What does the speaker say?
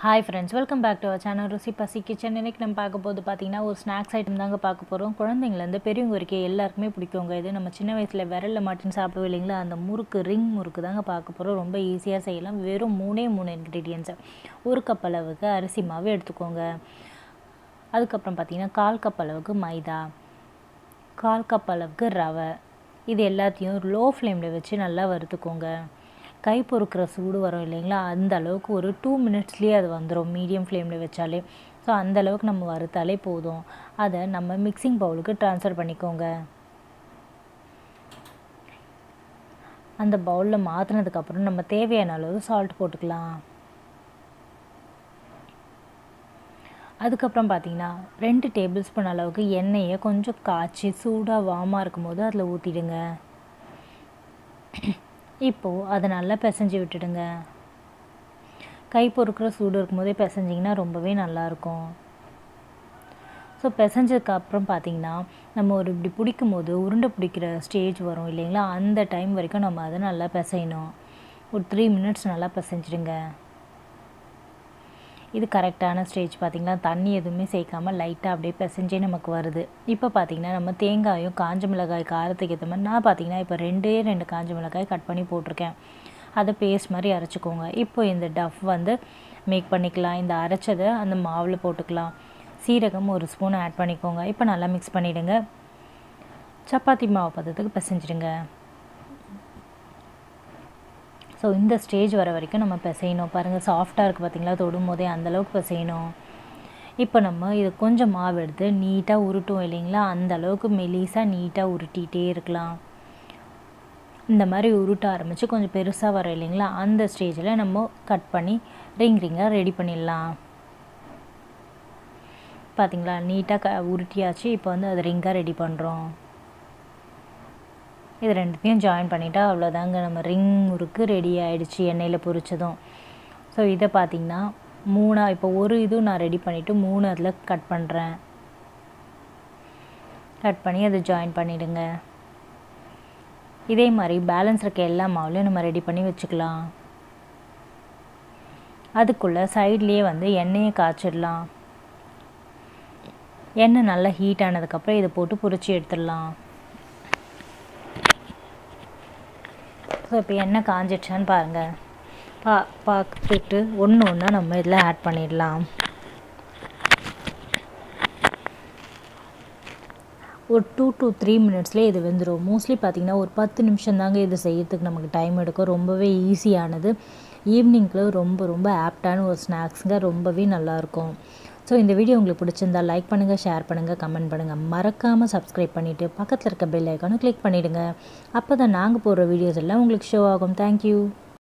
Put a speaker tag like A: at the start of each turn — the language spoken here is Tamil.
A: hi friends welcome back to our channel Rusi Pasi kitchen இன்னைக்கு நம்ம பார்க்க போது பார்த்தீங்கன்னா ஒரு ஸ்நாக்ஸ் ஐட்டம் தாங்க பார்க்க போகிறோம் குழந்தைங்கலேருந்து பெரியவங்க வரைக்கும் எல்லாருக்குமே பிடிக்குங்க இது நம்ம சின்ன வயசில் விரலில் மாட்டின்னு சாப்பிடுவோம் இல்லைங்களா அந்த முறுக்கு ரிங் முறுக்கு தாங்க பார்க்க போகிறோம் ரொம்ப ஈஸியாக செய்யலாம் வெறும் மூணே மூணு இன்க்ரீடியன்ஸை ஒரு கப் அளவுக்கு அரிசி மாவு எடுத்துக்கோங்க அதுக்கப்புறம் பார்த்தீங்கன்னா கால் கப் அளவுக்கு மைதா கால் கப் அளவுக்கு ரவை இது எல்லாத்தையும் லோ ஃப்ளேமில் வச்சு நல்லா வறுத்துக்கோங்க கை பொறுக்கிற சூடு வரும் இல்லைங்களா அந்த அளவுக்கு ஒரு டூ மினிட்ஸ்லேயே அது வந்துடும் மீடியம் ஃப்ளேமில் வச்சாலே ஸோ அந்த அளவுக்கு நம்ம வறுத்தாலே போதும் அதை நம்ம மிக்சிங் பவுலுக்கு ட்ரான்ஸ்ஃபர் பண்ணிக்கோங்க அந்த பவுலில் மாற்றினதுக்கப்புறம் நம்ம தேவையான அளவு சால்ட் போட்டுக்கலாம் அதுக்கப்புறம் பார்த்தீங்கன்னா ரெண்டு டேபிள் ஸ்பூன் அளவுக்கு எண்ணெயை கொஞ்சம் காய்ச்சி சூடாக வாமாக இருக்கும்போது அதில் ஊற்றிடுங்க இப்போது அதை நல்லா பிசைஞ்சு விட்டுடுங்க கை பொறுக்கிற சூடு இருக்கும்போதே பிசைஞ்சிங்கன்னா ரொம்பவே நல்லாயிருக்கும் ஸோ பிசைஞ்சதுக்கு அப்புறம் பார்த்தீங்கன்னா நம்ம ஒரு இப்படி பிடிக்கும் போது உருண்டை பிடிக்கிற ஸ்டேஜ் வரும் இல்லைங்களா அந்த டைம் வரைக்கும் நம்ம அதை நல்லா பிசையணும் ஒரு த்ரீ மினிட்ஸ் நல்லா பிசைஞ்சிடுங்க இது கரெக்டான ஸ்டேஜ் பார்த்திங்கன்னா தண்ணி எதுவுமே சேர்க்காமல் லைட்டாக அப்படியே பிசைஞ்சே நமக்கு வருது இப்போ பார்த்திங்கன்னா நம்ம தேங்காயும் காஞ்ச மிளகாய் காரத்துக்கு ஏற்ற மாதிரி நான் பார்த்திங்கன்னா இப்போ ரெண்டே ரெண்டு காஞ்ச மிளகாய் கட் பண்ணி போட்டிருக்கேன் அதை பேஸ்ட் மாதிரி அரைச்சிக்கோங்க இப்போ இந்த டஃப் வந்து மேக் பண்ணிக்கலாம் இந்த அரைச்சதை அந்த மாவில் போட்டுக்கலாம் சீரகம் ஒரு ஸ்பூன் ஆட் பண்ணிக்கோங்க இப்போ நல்லா மிக்ஸ் பண்ணிவிடுங்க சப்பாத்தி மாவு பதத்துக்கு பிசைஞ்சிடுங்க ஸோ இந்த ஸ்டேஜ் வர வரைக்கும் நம்ம பிசையணும் பாருங்கள் சாஃப்டாக இருக்குது பார்த்திங்களா தொடும் போதே அந்தளவுக்கு பிசையணும் இப்போ நம்ம இது கொஞ்சம் மாவு எடுத்து நீட்டாக உருட்டும் இல்லைங்களா அந்த அளவுக்கு மெலிசாக நீட்டாக உருட்டிகிட்டே இருக்கலாம் இந்த மாதிரி உருட்ட ஆரம்பித்து கொஞ்சம் பெருசாக வரும் இல்லைங்களா அந்த ஸ்டேஜில் நம்ம கட் பண்ணி ரிங் ரிங்காக ரெடி பண்ணிடலாம் பார்த்திங்களா நீட்டாக க உருட்டியாச்சு இப்போ வந்து அது ரிங்காக ரெடி பண்ணுறோம் இது ரெண்டுத்தையும் ஜாயின் பண்ணிட்டா அவ்வளோதாங்க நம்ம ரிங் முறுக்கு ரெடி ஆகிடுச்சு எண்ணெயில் பொரிச்சதும் ஸோ இதை பார்த்திங்கன்னா மூணாக இப்போ ஒரு இதுவும் நான் ரெடி பண்ணிவிட்டு மூணு அதில் கட் பண்ணுறேன் கட் பண்ணி அதை ஜாயின் பண்ணிவிடுங்க இதே மாதிரி பேலன்ஸ் இருக்க எல்லா மாவுலையும் நம்ம ரெடி பண்ணி வச்சுக்கலாம் அதுக்குள்ளே சைட்லேயே வந்து எண்ணெயை காய்ச்சிடலாம் எண்ணெய் நல்லா ஹீட் ஆனதுக்கப்புறம் இதை போட்டு பொரிச்சு எடுத்துடலாம் ஸோ இப்போ எண்ணெய் காஞ்சிடுச்சான்னு பாருங்கள் பா பார்த்துட்டு ஒன்று ஒன்றா நம்ம இதில் ஆட் பண்ணிடலாம் ஒரு டூ டு த்ரீ மினிட்ஸ்லேயே இது வெந்துடும் மோஸ்ட்லி பார்த்திங்கன்னா ஒரு பத்து நிமிஷம் தாங்க இது செய்யறதுக்கு நமக்கு டைம் எடுக்கும் ரொம்பவே ஈஸியானது ஈவினிங்கில் ரொம்ப ரொம்ப ஆப்டான ஒரு ஸ்நாக்ஸுங்க ரொம்பவே நல்லாயிருக்கும் ஸோ இந்த வீடியோ உங்களுக்கு பிடிச்சிருந்தா லைக் பண்ணுங்கள் ஷேர் பண்ணுங்கள் கமெண்ட் பண்ணுங்கள் மறக்காமல் சப்ஸ்கிரைப் பண்ணிவிட்டு பக்கத்தில் இருக்க பெல் ஐக்கானும் கிளிக் பண்ணிவிடுங்க அப்போ தான் நாங்கள் போடுற வீடியோஸ் எல்லாம் உங்களுக்கு ஷோ ஆகும் தேங்க்யூ